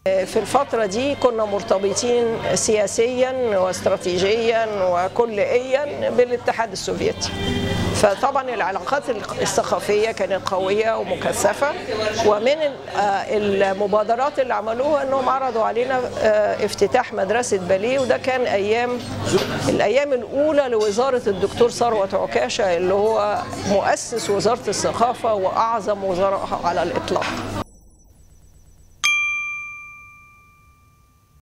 في الفترة دي كنا مرتبطين سياسيا واستراتيجيا وكليا بالاتحاد السوفيتي فطبعا العلاقات الثقافية كانت قوية ومكثفة ومن المبادرات اللي عملوها انهم عرضوا علينا افتتاح مدرسة باليه وده كان ايام الايام الاولى لوزارة الدكتور ثروت عكاشة اللي هو مؤسس وزارة الثقافة واعظم وزارة على الاطلاق